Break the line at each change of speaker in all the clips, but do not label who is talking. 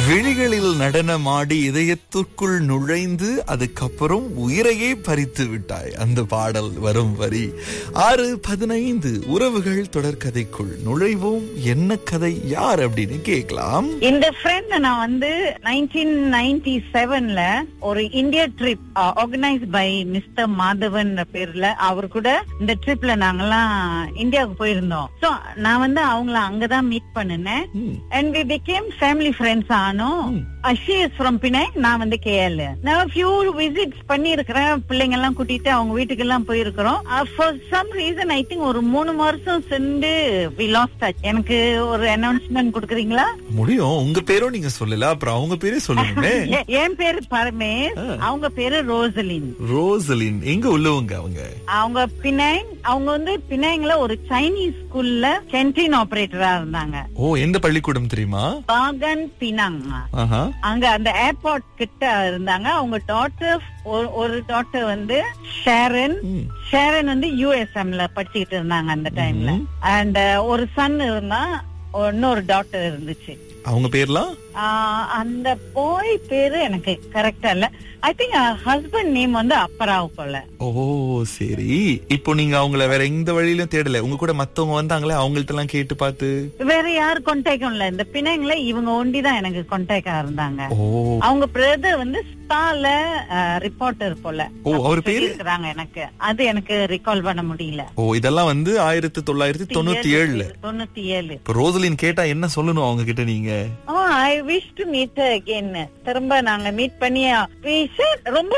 விழிகளில் நடனமாடி இதயத்திற்குள் நுழைந்து அதுக்கப்புறம் உயிரையே பறித்து விட்டாய் அந்த பாடல் வரும் வரி ஆறு பதினைந்து உறவுகள் தொடர்கதைக்குள் நுழைவோம் என்ன கதை யார் அப்படின்னு கேட்கலாம்
இந்த ஃப்ரெண்ட் நான் வந்து நைன்டீன் நைன்டி செவன்ல ஒரு India trip organise by mister Madhavan பேர்ல அவர் கூட இந்த ட்ரிப்ல நாங்கெல்லாம் இந்தியாவுக்கு போயிருந்தோம் சோ நான் வந்து அவங்கள அங்கதான் மீட் பண்ணினேன்
ம்,
and we became family friends ஆனோம் ஷி இஸ் ஃப்ரம் பினாய் நான் வந்து கேஎல் நான் ஃபியூ விசிட்ஸ் பண்ணி இருக்கிறேன் பிள்ளைங்க எல்லாம் கூட்டிட்டு அவங்க வீட்டுக்கு எல்லாம் போயிருக்கிறோம் for some reason I think ஒரு மூணு வருஷம் சென்று வி லாஸ்ட் எனக்கு ஒரு அனௌன்ஸ்மெண்ட் கொடுக்குறீங்களா
முடியும் உங்க பேரும் நீங்க சொல்லல அப்புறம் அவங்க பேரே சொல்லுங்க
எ- என் பேரு பரமேஷ் அவங்க பேரு ரோசலின்
ரோசலின் எங்க உள்ளவங்க அவங்க
அவங்க பினாய் அவங்க வந்து பினாய்ல ஒரு சைனீஸ் ஸ்கூல்ல கேன்டீன் ஆபரேட்டரா இருந்தாங்க
ஓ எந்த பள்ளிக்கூடம் தெரியுமா
பாகன் பினாங்
ஆஹா
அங்க அந்த ஏர்போர்ட் கிட்ட இருந்தாங்க அவங்க டாட்டர் ஒரு டாட்டர் வந்து ஷேரன்
ம்.
ஷேரன் வந்து யூஎஸ்எம்ல படிச்சுக்கிட்டு இருந்தாங்க அந்த டைம்ல அண்ட் ஒரு சன் இருந்தா இன்னொரு டாட்டர் இருந்துச்சு
அவங்க பேர்லாம்
ஆஹ் அந்த பாய் பேரு எனக்கு கரெக்டா இல்ல ஐ திங்க் ஹஸ்பண்ட் நேம் வந்து அப்பராவ் போல
ஓ சரி இப்போ நீங்க அவங்கள வேற எந்த வழியிலும் தேடல உங்க கூட மத்தவங்க வந்தாங்களே அவங்கள்ட்ட எல்லாம் கேட்டு பார்த்து
வேற யாரு கான்டாக்டும் இல்ல இந்த பிணைங்கள இவங்க ஒண்டிதான் எனக்கு கான்டாக்டா இருந்தாங்க
ஓ
அவங்க பிரதர் வந்து ஸ்டால ரிப்போர்ட்டர் போல
ஓ, அவர் பேரு?
இருக்கிறாங்க எனக்கு அது எனக்கு ரிகால் பண்ண முடியல
ஓ இதெல்லாம் வந்து ஆயிரத்தி தொள்ளாயிரத்தி தொண்ணூத்தி ஏழுல
தொண்ணூத்தி ஏழு
இப்ப ரோசலின் கேட்டா என்ன சொல்லணும் அவங்க கிட்ட நீங்க
oh I wish to meet again திரும்ப நாங்க மீட் பண்ணி we shared ரொம்ப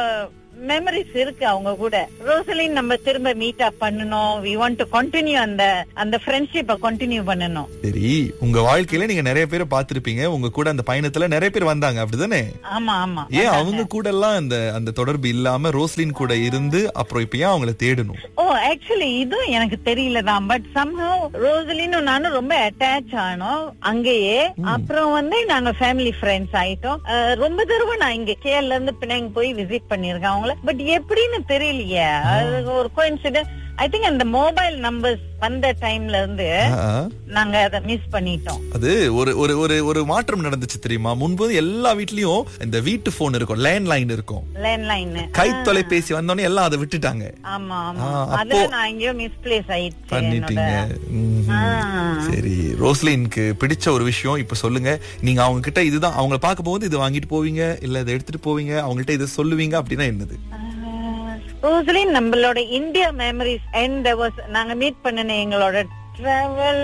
மெமரிஸ் இருக்கு அவங்க கூட ரோசலின் நம்ம திரும்ப மீட் அப் பண்ணணும் வி வாண்ட் டு கண்டினியூ அந்த அந்த ஃப்ரெண்ட்ஷிப்பை கண்டினியூ பண்ணணும்
சரி உங்க வாழ்க்கையில நீங்க நிறைய பேரை பார்த்திருப்பீங்க உங்க கூட அந்த பயணத்துல நிறைய பேர் வந்தாங்க அப்படிதானே
ஆமா ஆமா
ஏன் அவங்க கூட எல்லாம் அந்த அந்த தொடர்பு இல்லாம ரோஸ்லின் கூட இருந்து அப்புறம் இப்ப ஏன் அவங்கள தேடணும்
ஓ ஆக்சுவலி இதுவும் எனக்கு தெரியல தான் பட் சம்ஹவ் ரோசலினும் நானும் ரொம்ப அட்டாச் ஆனோம் அங்கேயே அப்புறம் வந்து நாங்க ஃபேமிலி ஃப்ரெண்ட்ஸ் ஆயிட்டோம் அஹ், ரொம்ப தடவை நான் இங்க கேரள இருந்து பின்னாங்க போய் விசிட் பண்ணிருக்கேன் அவங்கள பட் எப்படின்னு தெரியலையே அது ஒரு கோயின்சிடன்ஸ் ஐ திங்க் அந்த மொபைல் நம்பர்ஸ் வந்த டைம்ல இருந்து
ஆ,
நாங்க அதை மிஸ் பண்ணிட்டோம்
அது ஒரு ஒரு ஒரு ஒரு மாற்றம் நடந்துச்சு தெரியுமா முன்பு எல்லா வீட்லயும் இந்த வீட்டு போன் இருக்கும் லேண்ட் லைன் இருக்கும்
லேண்ட்லைன்
கை தொலைபேசி வந்தோடனே எல்லாம் அதை விட்டுட்டாங்க
ஆமா ஆமா
ஆ, அப்போ-
அதுல நான் எங்கேயோ மிஸ்பிளேஸ் ஆயிடுச்சு
பண்ணிட்டீங்க
என்னோட
ம்ஹும்.
ஆ.
சரி ரோஸ்லினுக்கு பிடிச்ச ஒரு விஷயம் இப்ப சொல்லுங்க நீங்க அவங்க கிட்ட இதுதான் அவங்கள பார்க்க போகுது இது வாங்கிட்டு போவீங்க இல்ல இதை எடுத்துட்டு போவீங்க அவங்கள்ட்ட இதை சொல்லுவீங்க அப்படின்னா என்னது
ரோசலின் நம்மளோட இந்தியா மெமரிஸ் அண்ட் வாஸ் நாங்க மீட் பண்ணின எங்களோட டிராவல்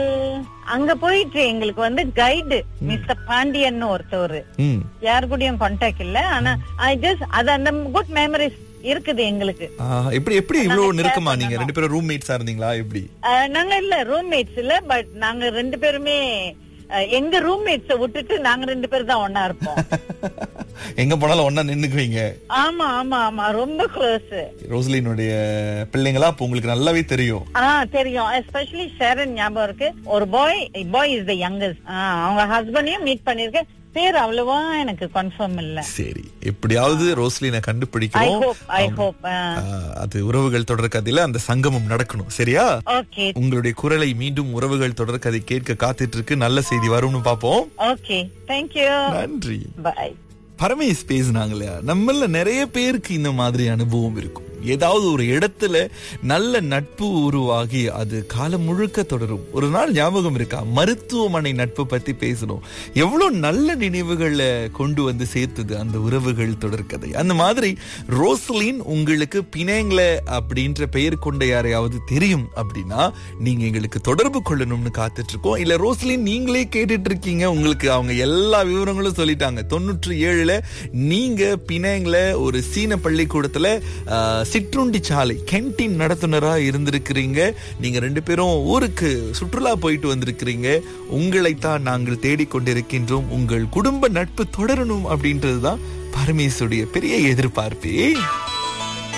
அங்க போயிட்டு எங்களுக்கு வந்து கைடு மிஸ்டர் பாண்டியன் ஒருத்தவர்
ம்
யாரு கூடயும் கான்டாக்ட் இல்ல ஆனா ஐ ஜஸ்ட் அது அந்த குட் மெமரிஸ் இருக்குது எங்களுக்கு
ஆ, எப்படி எப்படி இவ்வளவு நெருக்கமா நீங்க ரெண்டு பேரும் ரூம்மேட்ஸா இருந்தீங்களா எப்படி
அஹ், நாங்க இல்ல ரூம்மேட்ஸ் இல்ல பட் நாங்க ரெண்டு பேருமே அஹ், எங்க ரூம்மேட்ஸ விட்டுட்டு நாங்க ரெண்டு பேரும் தான் ஒன்னா இருப்போம்
எங்க போனாலும் ஒன்னா நின்னுக்குவீங்க
ஆமா ஆமா ஆமா ரொம்ப க்ளோஸ்
ரோஸ்லினுடைய பிள்ளைங்களா அப்ப உங்களுக்கு நல்லாவே தெரியும்
ஆ தெரியும் எஸ்பெஷலி ஷேரன் ஞாபகம் இருக்கு ஒரு பாய் பாய் இஸ் த யங்கஸ்ட் அவங்க ஹஸ்பண்டையும் மீட் பண்ணிருக்கேன் பேர் அவ்வளவா எனக்கு கன்ஃபார்ம் இல்ல
சரி எப்படியாவது ரோஸ்லினை
ஐ
கண்டுபிடிக்கணும்
ஹோப் ஐ ஹோப்
ஆ, அது உறவுகள் தொடர் கதையில அந்த சங்கமம் நடக்கணும் சரியா
ஓகே
உங்களுடைய குரலை மீண்டும் உறவுகள் தொடர் கதை கேட்க காத்துட்டு இருக்கு நல்ல செய்தி வரும்னு பாப்போம்
ஓகே தேங்க்யூ
நன்றி
பை
பரமேஷ் பேசினாங்க இல்லையா நம்மள நிறைய பேருக்கு இந்த மாதிரி அனுபவம் இருக்கும் ஏதாவது ஒரு இடத்துல நல்ல நட்பு உருவாகி அது காலம் முழுக்க தொடரும் ஒரு நாள் ஞாபகம் இருக்கா மருத்துவமனை நட்பு பத்தி பேசணும் எவ்வளவு நல்ல நினைவுகளை கொண்டு வந்து சேர்த்தது அந்த உறவுகள் தொடர்கதை அந்த மாதிரி ரோஸ்லின் உங்களுக்கு பிணைங்கள அப்படின்ற பெயர் கொண்ட யாரையாவது தெரியும் அப்படின்னா நீங்க எங்களுக்கு தொடர்பு கொள்ளணும்னு காத்துட்டு இருக்கோம் இல்ல ரோஸ்லின் நீங்களே கேட்டுட்டு இருக்கீங்க உங்களுக்கு அவங்க எல்லா விவரங்களும் சொல்லிட்டாங்க தொண்ணூற்றி ஏழுல நீங்க பிணைங்கள ஒரு சீன பள்ளிக்கூடத்துல ஆஹ், சிற்றுண்டி சாலை கேன்டீன் நடத்துனரா இருந்திருக்கிறீங்க நீங்க ரெண்டு பேரும் ஊருக்கு சுற்றுலா போயிட்டு வந்திருக்கிறீங்க உங்களைத்தான் நாங்கள் தேடிக்கொண்டிருக்கின்றோம் உங்கள் குடும்ப நட்பு தொடரணும் அப்படின்றதுதான் பரமேசுடைய பெரிய எதிர்பார்ப்பே